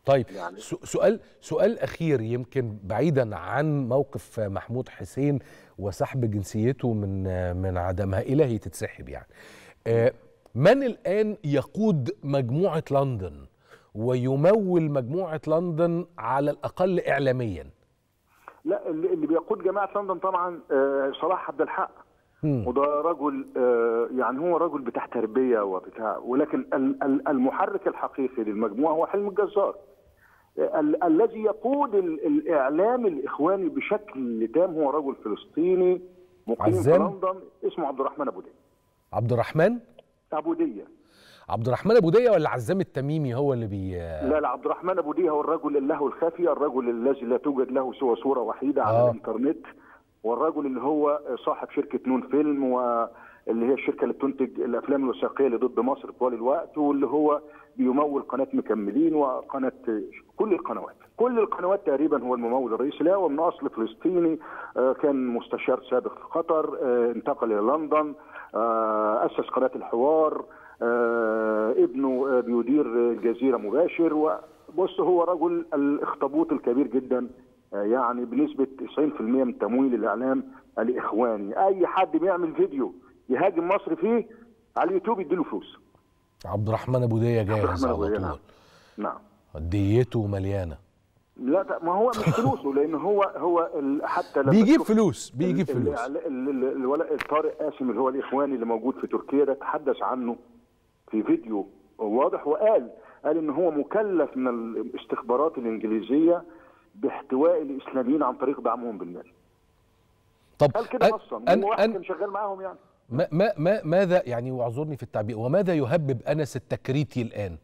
طيب يعني- سو- سؤال سؤال اخير يمكن بعيدا عن موقف محمود حسين وسحب جنسيته من من عدمها الهي تتسحب يعني آه، من الان يقود مجموعه لندن ويمول مجموعه لندن على الاقل اعلاميا لا اللي اللي بيقود جماعه لندن طبعا آه، صلاح عبد الحق مم. وده رجل آه، يعني هو رجل بتاع تربيه وبتاع ولكن ال- ال- المحرك الحقيقي للمجموعه هو حلم الجزار آه، ال- الذي يقود ال- الاعلام الاخواني بشكل تام هو رجل فلسطيني مقيم في عزام؟ لندن اسمه عبد الرحمن ابو ديه عبد الرحمن ابو ديه عبد الرحمن ابو ديه ولا عزام التميمي هو اللي بي لا لا عبد الرحمن ابو ديه هو الرجل اللهو الخفي الرجل الذي لا توجد له سوى صوره وحيده على آه. الانترنت والرجل اللي هو صاحب شركه نون فيلم واللي هي الشركه اللي بتنتج الافلام الوثائقيه اللي ضد مصر طوال الوقت واللي هو بيمول قناه مكملين وقناه كل القنوات كل القنوات تقريبا هو الممول الرئيسي لها ومن اصل فلسطيني آه، كان مستشار سابق في قطر آه، انتقل الى لندن آه، اسس قناه الحوار آه، ابنه آه، بيدير الجزيره مباشر وبص هو رجل الاخطبوط الكبير جدا آه، يعني بنسبه 90% من تمويل الاعلام الاخواني اي حد بيعمل فيديو يهاجم مصر فيه على اليوتيوب يديله فلوس عبد الرحمن ابو ديه جاهز الرحمن أبو على دية، نعم. طول نعم ديته مليانه لا ده- ما هو مش فلوسه لان هو هو ال- حتى لما بيجيب تشوف فلوس بيجيب ال- فلوس ال- ال- ال- الولد طارق قاسم اللي هو الاخواني اللي موجود في تركيا ده تحدث عنه في فيديو واضح وقال قال ان هو مكلف من الاستخبارات الانجليزيه باحتواء الاسلاميين عن طريق دعمهم بالمال طب قال كده أن- نصا أن- هو واحد أن- كان شغال معاهم يعني ما ما ما ماذا يعني واعذرني في التعبير وماذا يهبب انس التكريتي الان؟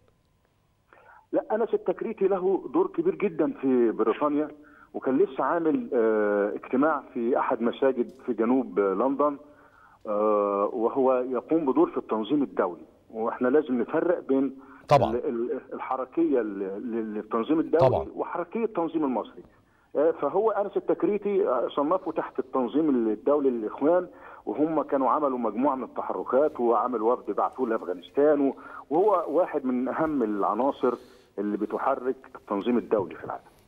لا انس التكريتي له دور كبير جدا في بريطانيا وكان لسه عامل آه، اجتماع في احد مساجد في جنوب آه، لندن آه، وهو يقوم بدور في التنظيم الدولي واحنا لازم نفرق بين طبعا. ال- ال- الحركيه ل- ل- للتنظيم الدولي طبعا. وحركيه التنظيم المصري آه، فهو انس التكريتي آه، صنفه تحت التنظيم الدولي للاخوان وهم كانوا عملوا مجموعه من التحركات وعملوا وفد بعثوه لافغانستان وهو واحد من اهم العناصر اللي بتحرك التنظيم الدولي في العالم